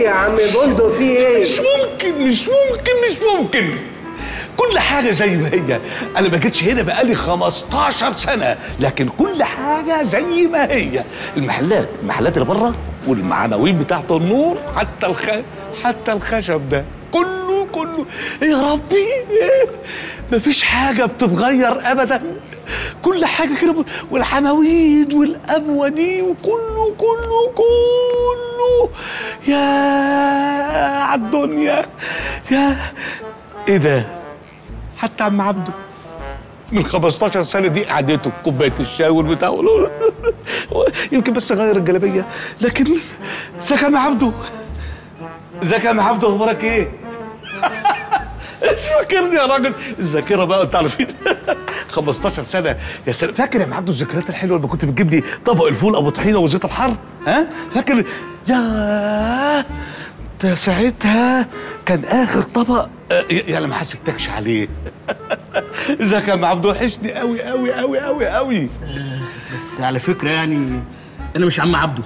ايه يا عم بندق في ايه مش ممكن مش ممكن مش ممكن كل حاجة زي ما هي أنا ما جيتش هنا بقالي 15 سنة لكن كل حاجة زي ما هي المحلات المحلات اللي بره والعناوين بتاعت النور حتى الخ... حتى الخشب ده كله كله يا ربي مفيش حاجة بتتغير أبدا كل حاجة كده ب- والحماويد والأبوة دي وكله كله كله يا عالدنيا يا ايه ده حتى عم عبده من 15 سنه دي قعدته كوبايه الشاي والبتاع يمكن بس غير الجلابيه لكن ازيك يا عم عبده ازيك يا عم عبده اخبارك ايه؟ مش فاكرني يا راجل الذاكره بقى انت عارفين 15 سنه يا سلام فاكر يا عم عبده الذكريات الحلوه لما كنت بتجيب لي طبق الفول ابو طحينه وزيت الحر ها فاكر يا ده ساعتها كان اخر طبق آه، يعني ما حسبتكش عليه ازيك يا عم عبده وحشني قوي قوي قوي قوي قوي بس على فكره يعني انا مش عم عبده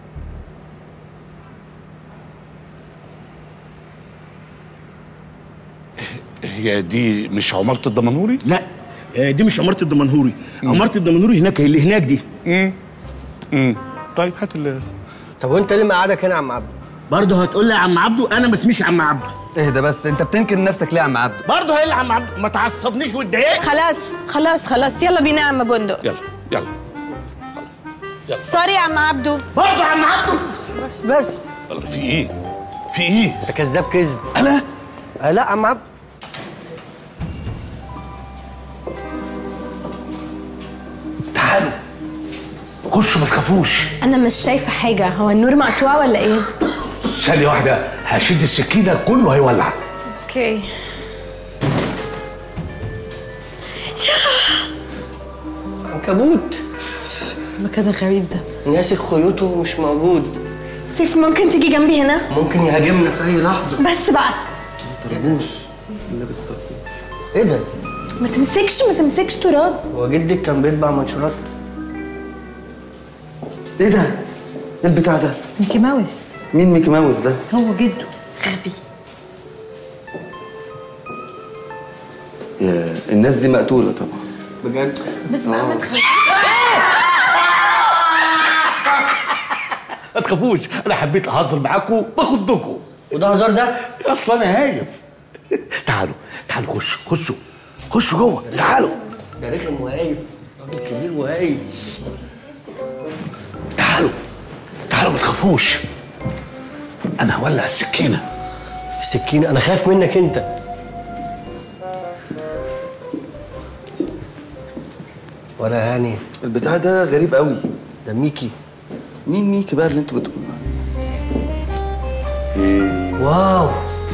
هي دي مش عماره الدمنهوري لا آه، دي مش عماره الدمنهوري عماره الدمنهوري هناك هي اللي هناك دي امم امم طيب هات ال طب وانت ليه مقعدك هنا يا عم عبد برضه هتقول لي يا عم عبده انا ما اسميش عم عبده اهدى بس انت بتنكر نفسك ليه يا عم عبده برضه هي اللي عم عبده ما تعصبنيش واتضايقت خلاص خلاص خلاص يلا بينا يا عم بندق يلا يلا سوري يا عم عبدو برضه يا عم عبده بس بس يلا في ايه في ايه انت كذاب كذب انا آه لا يا عم عبد تعالوا خشوا ما تخافوش انا مش شايفه حاجه هو النور مقطوع ولا ايه ثانيه واحده هشد السكينه كله هيولع اوكي عنكبوت المكان الغريب ده ناسك خيوطه ومش موجود سيف ممكن تيجي جنبي هنا ممكن يهاجمنا في اي لحظه بس بقى طربوش ايه ده ما تمسكش ما تمسكش تراب هو جدك كان بيطبع منشورات ايه ده ايه البتاع ده ميكي ماوس مين ميكي ماوس ده هو جده غبي يا الناس دي مقتولة طبعا بجد بس بقى ما تخافش ما تخافوش انا حبيت اهزر معاكم باخدكم وده هزار ده اصلا انا هايف تعالوا تعالوا خشوا خشوا خشوا جوه تعالوا ده رخم وهايف راجل كبير وهايف تعالوا تعالوا ما تخافوش انا هولع السكينه السكينه انا خايف منك انت ولا هاني البتاع ده غريب قوي ده ميكي مين ميكي بقى اللي انتوا بتقولوا عليه واو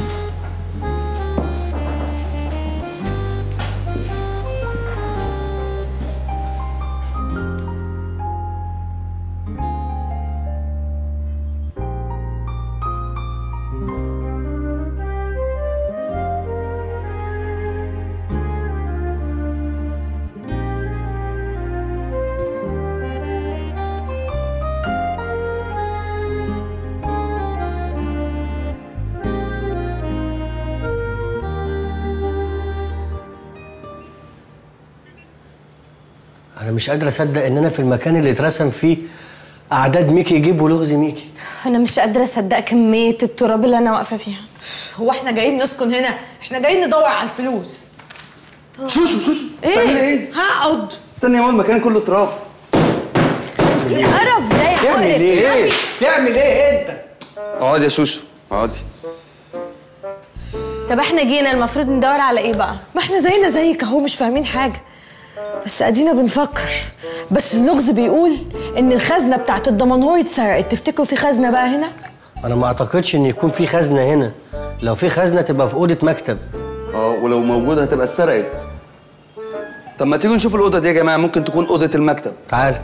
انا مش قادر اصدق ان انا في المكان اللي اترسم فيه اعداد ميكي يجيب ولغز ميكي انا مش قادره اصدق كميه التراب اللي انا واقفه فيها هو احنا جايين نسكن هنا احنا جايين ندور على الفلوس شوشو شوشو بتعملي ايه ايه؟ هقعد استني يا ماما المكان كله تراب القرف ده يا تعمل قرف ايه تعمل ايه انت اقعدي يا شوشو اقعدي طب احنا جينا المفروض ندور على ايه بقى ما احنا زينا زيك اهو مش فاهمين حاجه بس ادينا بنفكر بس اللغز بيقول ان الخزنه بتاعت الدمنهور اتسرقت تفتكروا في خزنه بقى هنا انا ما اعتقدش ان يكون في خزنه هنا لو في خزنه تبقى في اوضه مكتب اه ولو موجودة هتبقى اتسرقت طب ما تيجوا نشوف الأوضة دي يا جماعة ممكن تكون أوضة المكتب تعال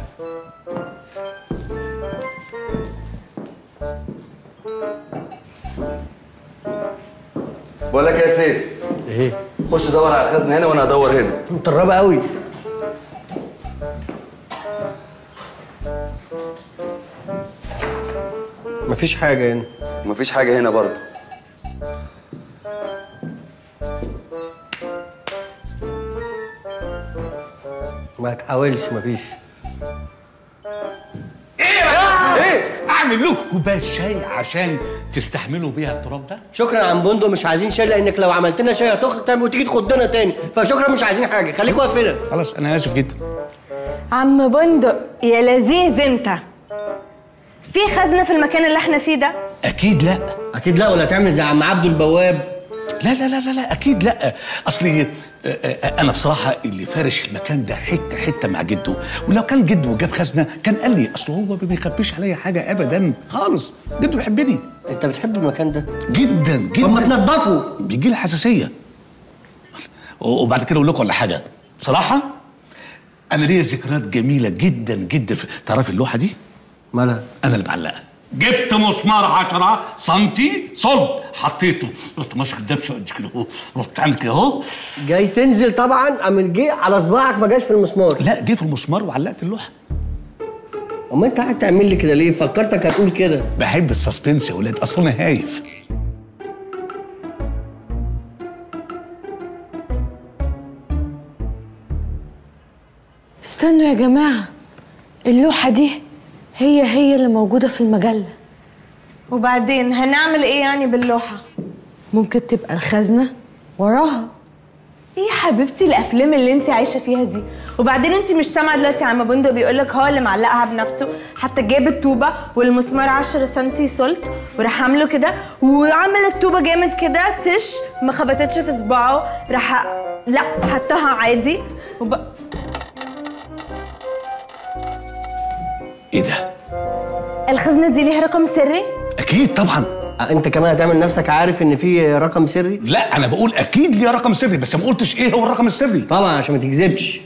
بقول لك يا سيف ايه خش دور على الخزنة هنا وأنا هدور هنا مطربه قوي مفيش حاجه هنا ومفيش حاجه هنا برضه ما تحاولش مفيش اعمل لكم كوبايه شاي عشان تستحملوا بيها التراب ده شكرا يا عم بندق مش عايزين شاي لانك لو عملت لنا شاي هتخرج تاني وتيجي تخضنا تاني فشكرا مش عايزين حاجه خليك واقف هنا خلاص انا اسف جدا عم بندق يا لذيذ انت في خزنه في المكان اللي احنا فيه ده اكيد لا اكيد لا ولا تعمل زي عم عبده البواب لا لا لا لا, لا اكيد لا اصلي آه، آه، انا بصراحه اللي فارش المكان ده حته حته مع جده ولو كان جده جاب خزنه كان قال لي اصل هو ما بيخبيش عليا حاجه ابدا خالص جده بيحبني انت بتحب المكان ده جدا جدا طب ما تنضفه بيجي لي حساسيه وبعد كده اقول لكم على حاجه بصراحه انا ليا ذكريات جميله جدا جدا في تعرف اللوحه دي مالها انا اللي بعلقها جبت مسمار 10 سنتي صلب حطيته رحت ماسك الدبشه قد كده اهو رحت عامل كده اهو جاي تنزل طبعا قام جه على صباعك ما جاش في المسمار لا جه في المسمار وعلقت اللوحه امال انت قاعد تعمل لي كده ليه فكرتك هتقول كده بحب السسبنس يا ولاد اصل انا هايف استنوا يا جماعة اللوحة دي هي هي اللي موجودة في المجلة وبعدين هنعمل ايه يعني باللوحه ممكن تبقى الخزنة وراها ايه يا حبيبتي الافلام اللي انت عايشه فيها دي وبعدين انت مش سامعه دلوقتي عم بندق بيقول لك هو اللي معلقها بنفسه حتى جاب الطوبه والمسمار 10 سم سلت وراح عامله كده وعمل الطوبه جامد كده تش ما خبطتش في صباعه راح لا حطها عادي وب... ايه ده الخزنه دي ليها رقم سري اكيد طبعا انت كمان هتعمل نفسك عارف ان في رقم سري لا انا بقول اكيد ليا رقم سري بس ما قلتش ايه هو الرقم السري طبعا عشان ما تكذبش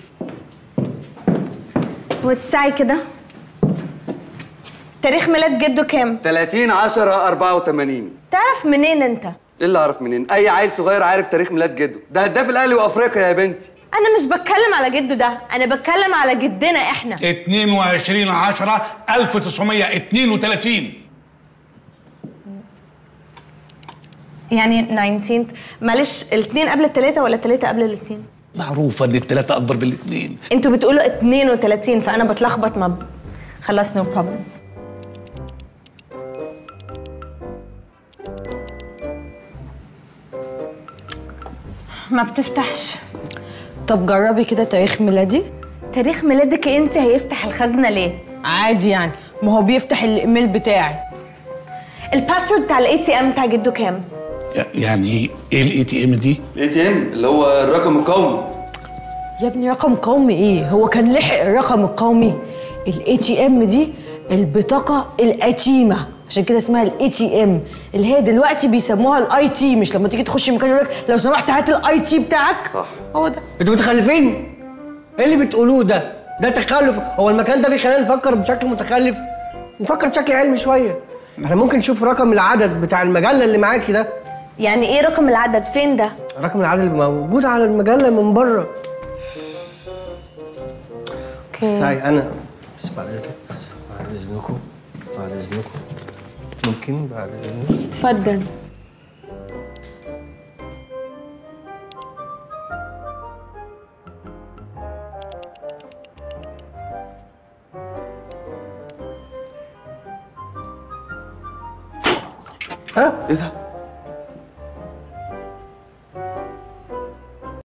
وسعي كده تاريخ ميلاد جده كام 30 10 84 تعرف منين انت ايه اللي اعرف منين اي عيل صغير عارف تاريخ ميلاد جده ده هداف الاهلي وافريقيا يا بنتي انا مش بتكلم على جده ده انا بتكلم على جدنا احنا 22 10 1932 يعني 19 معلش الاثنين قبل الثلاثة ولا الثلاثة قبل الاثنين؟ معروفه ان الثلاثه اكبر من الاثنين انتوا بتقولوا 32 فانا بتلخبط ما ب... خلاص نو بروبلم ما بتفتحش طب جربي كده تاريخ ميلادي تاريخ ميلادك انت هيفتح الخزنة ليه؟ عادي يعني ما هو بيفتح الايميل بتاعي الباسورد بتاع الاي تي ام بتاع جده كام؟ يعني ايه الاي تي ام دي الاي تي ام اللي هو الرقم القومي يا ابني رقم قومي ايه هو كان لحق الرقم القومي الاي تي ام دي البطاقه القديمه عشان كده اسمها الاي تي ام اللي هي دلوقتي بيسموها الاي تي مش لما تيجي تخش مكان يقول لك لو سمحت هات الاي تي بتاعك صح هو ده انتوا متخلفين ايه اللي بتقولوه ده ده تخلف هو المكان ده بيخلينا نفكر بشكل متخلف نفكر بشكل علمي شويه احنا ممكن نشوف رقم العدد بتاع المجله اللي معاكي ده يعني ايه رقم العدد فين ده؟ رقم العدد اللي موجود على المجله من بره اوكي ساي انا بس بعد اذنك بعد اذنكم بعد اذنكم ممكن بعد اذنك اتفضل ها ايه ده